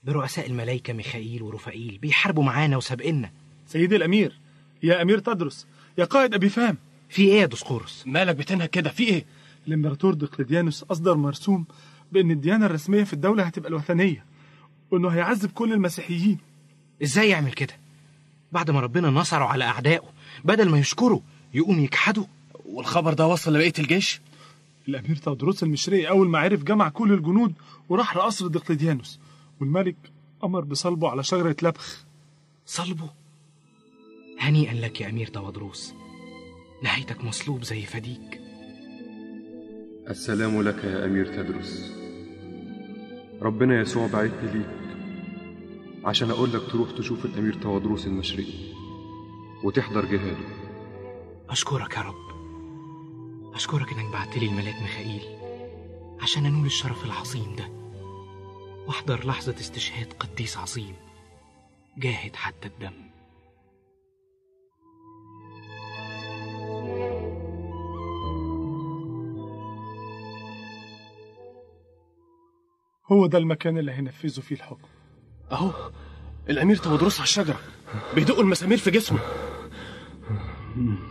برؤساء الملايكة ميخائيل ورفائيل بيحاربوا معانا وسابقنا سيدي الأمير يا أمير تدرس يا قائد أبي فام في ايه يا دسقورس مالك بتنهك كده في ايه الإمبراطور دقلديانوس أصدر مرسوم بأن الديانة الرسمية في الدولة هتبقى الوثنية وأنه هيعذب كل المسيحيين ازاي يعمل كده بعد ما ربنا نصره على اعدائه بدل ما يشكروا يقوم يجحدوا والخبر ده وصل لبقيه الجيش الأمير تودروس المشرقي أول ما عرف جمع كل الجنود وراح لقصر دقلديانوس والملك أمر بصلبه على شجرة لبخ صلبه هنيئا لك يا امير توادروس نهايتك مصلوب زي فديك السلام لك يا أمير تدرس ربنا يسوع بعتني ليك عشان أقول لك تروح تشوف الأمير توادروس المشرقي وتحضر جهاده أشكرك يا رب أشكرك إنك بعت لي الملاك ميخائيل عشان أنول الشرف العظيم ده وأحضر لحظة استشهاد قديس عظيم جاهد حتى الدم هو ده المكان اللي هينفذوا فيه الحكم اهو الامير تودروس على الشجره بيدقوا المسامير في جسمه